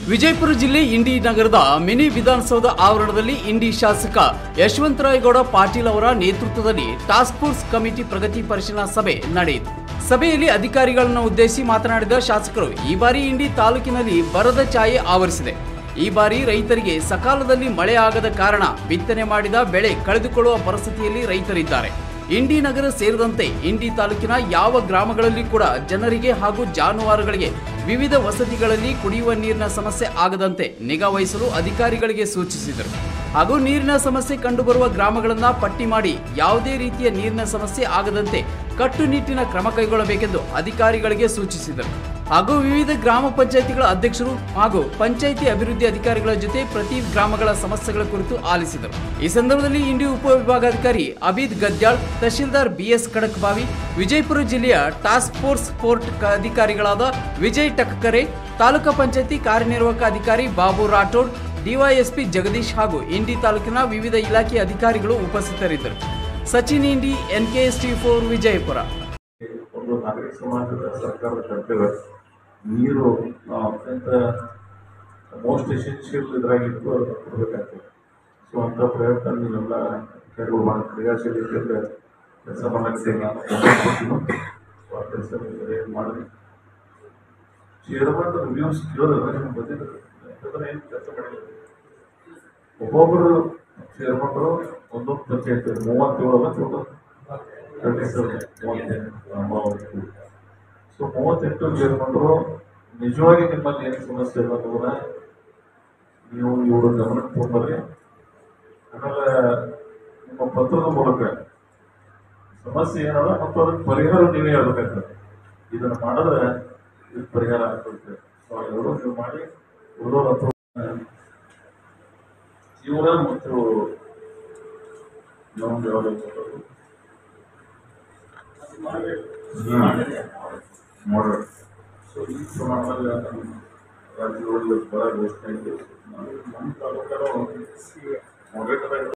ವಿಜಯಪುರ ಜಿಲ್ಲೆ ಇಂಡಿ ನಗರದ ಮಿನಿ ವಿಧಾನಸೌಧ ಆವರಣದಲ್ಲಿ ಇಂಡಿ ಶಾಸಕ ಯಶವಂತರಾಯಗೌಡ ಪಾಟೀಲ್ ಅವರ ನೇತೃತ್ವದಲ್ಲಿ ಟಾಸ್ಕ್ ಫೋರ್ಸ್ ಕಮಿಟಿ ಪ್ರಗತಿ ಪರಿಶೀಲನಾ ಸಭೆ ನಡೆಯಿತು ಸಭೆಯಲ್ಲಿ ಅಧಿಕಾರಿಗಳನ್ನು ಉದ್ದೇಶಿಸಿ ಮಾತನಾಡಿದ ಶಾಸಕರು ಈ ಬಾರಿ ಇಂಡಿ ತಾಲೂಕಿನಲ್ಲಿ ಬರದ ಛಾಯೆ ಆವರಿಸಿದೆ ಈ ಬಾರಿ ರೈತರಿಗೆ ಸಕಾಲದಲ್ಲಿ ಮಳೆ ಆಗದ ಕಾರಣ ಬಿತ್ತನೆ ಮಾಡಿದ ಬೆಳೆ ಕಳೆದುಕೊಳ್ಳುವ ಪರಿಸ್ಥಿತಿಯಲ್ಲಿ ರೈತರಿದ್ದಾರೆ ಇಂಡಿ ನಗರ ಸೇರಿದಂತೆ ಇಂಡಿ ತಾಲೂಕಿನ ಯಾವ ಗ್ರಾಮಗಳಲ್ಲಿ ಕೂಡ ಜನರಿಗೆ ಹಾಗೂ ಜಾನುವಾರುಗಳಿಗೆ ವಿವಿಧ ವಸತಿಗಳಲ್ಲಿ ಕುಡಿಯುವ ನೀರಿನ ಸಮಸ್ಯೆ ಆಗದಂತೆ ನಿಗಾ ವಹಿಸಲು ಅಧಿಕಾರಿಗಳಿಗೆ ಸೂಚಿಸಿದರು ಹಾಗೂ ನೀರಿನ ಸಮಸ್ಯೆ ಕಂಡುಬರುವ ಗ್ರಾಮಗಳನ್ನು ಪಟ್ಟಿ ಮಾಡಿ ಯಾವುದೇ ರೀತಿಯ ನೀರಿನ ಸಮಸ್ಯೆ ಆಗದಂತೆ ಕಟ್ಟುನಿಟ್ಟಿನ ಕ್ರಮ ಕೈಗೊಳ್ಳಬೇಕೆಂದು ಅಧಿಕಾರಿಗಳಿಗೆ ಸೂಚಿಸಿದರು ಹಾಗೂ ವಿವಿಧ ಗ್ರಾಮ ಪಂಚಾಯಿತಿಗಳ ಅಧ್ಯಕ್ಷರು ಹಾಗೂ ಪಂಚಾಯಿತಿ ಅಭಿವೃದ್ಧಿ ಅಧಿಕಾರಿಗಳ ಜೊತೆ ಪ್ರತಿ ಗ್ರಾಮಗಳ ಸಮಸ್ಯೆಗಳ ಕುರಿತು ಆಲಿಸಿದರು ಈ ಸಂದರ್ಭದಲ್ಲಿ ಇಂಡಿ ಉಪವಿಭಾಗಾಧಿಕಾರಿ ಅಬೀದ್ ಗದ್ಯಾಳ್ ತಹಶೀಲ್ದಾರ್ ಬಿಎಸ್ ಖಡಕ್ಬಾವಿ ವಿಜಯಪುರ ಜಿಲ್ಲೆಯ ಟಾಸ್ಕ್ ಫೋರ್ಸ್ ಫೋರ್ಟ್ ಕ- ಅಧಿಕಾರಿಗಳಾದ ವಿಜಯ್ ಟಕ್ಕರೆ ತಾಲೂಕಾ ಪಂಚಾಯಿತಿ ಕಾರ್ಯನಿರ್ವಾಹಕ ಅಧಿಕಾರಿ ಬಾಬು ರಾಠೋಡ್ ಡಿವೈಎಸ್ಪಿ ಜಗದೀಶ್ ಹಾಗೂ ಇಂಡಿ ತಾಲೂಕಿನ ವಿವಿಧ ಇಲಾಖೆ ಅಧಿಕಾರಿಗಳು ಉಪಸ್ಥಿತರಿದ್ದರು Sachin Indi NKS T four Vijayapura ಒಂದು ನಾಗರಿಕ ಸಮಾಜದ ಸರ್ಕಾರದ ಕರ್ತವ್ಯ ನೀರು ನಾವು ಅತ್ಯಂತ ಮೋಸ್ಟ್ ಎಸೆನ್ಷಿಯಲ್ ಇದ್ರಾಗಿತ್ತು ಅದನ್ನು ಕೊಡಬೇಕಾಗ್ತದೆ ಸೊ ಅಂಥ ಪ್ರಯತ್ನ ನೀವೆಲ್ಲ ಕೆಲವು ಭಾಳ ಕ್ರಿಯಾಶೀಲತೆಯಿಂದ ಕೆಲಸ ಮಾಡಕ್ಕೆ ನಾನು ಗಮನ ಕೊಡ್ತೀನಿ. ಸೊ ಆ ಕೆಲಸ ನೀವು ಮಾಡಿ ಚೇರ್ಮನ್ ರಿವ್ಯೂಸ್ ಕೇಳೋದಲ್ಲ ನಿಮ್ಗೆ ಬಂದಿದೆ ಯಾಕಂದ್ರೆ ಏನು ಕೆಲಸ ಮಾಡಿಲ್ಲ ಒಬ್ಬೊಬ್ಬರು ಚೇರ್ಮನ್ರು ಒಂದೊಂದು ಪಂಚಾಯತ್ ಮೂವತ್ತೇಳು ಅಲ್ಲ ಟೋಟಲ್ ತರ್ಟಿ ಸೆವೆನ್ ಮೂವತ್ತೆಂಟು ಸೊ ಮೂವತ್ತೆಂಟು ಚೇರ್ಮನ್ರು ನಿಜವಾಗಿ ನಿಮ್ಮಲ್ಲಿ ಏನು ಸಮಸ್ಯೆ ಇಲ್ಲ ಅನ್ನೋದನ್ನ ನೀವು ಇವರು ಗಮನಕ್ಕೆ ತೊಗೊಂಡ್ಬರ್ರಿ ಆಮೇಲೆ ನಿಮ್ಮ ಪತ್ರದ ಮೂಲಕ ಸಮಸ್ಯೆ ಏನದ ಮತ್ತು ಅದಕ್ಕೆ ಪರಿಹಾರ ನೀವೇ ಹೇಳ್ಬೇಕಾಗ್ತದೆ ಇದನ್ನು ಮಾಡಿದ್ರೆ ಇದು ಪರಿಹಾರ ಆಗ್ತದೆ ಸೊ ಎರಡು ನೀವು ಮಾಡಿ ಉಳಿದೋರು ಅಥವಾ ಜೀವನ ಮತ್ತು ಇನ್ನೊಂದು ಯಾವ್ದು ಹೇಳ್ತಾರೆ? ಮಾಡಲ್ ಸೊ ಈ ಪ್ರಮಾಣದಲ್ಲಿ ನಮ್ಮ ರಾಜ್ಯಗಳಲ್ಲಿ ಬಹಳ ಘೋಷಣೆ ಇದೆ ನಮ್ಮ ತಾಲೂಕರು moderate ಆಗಿ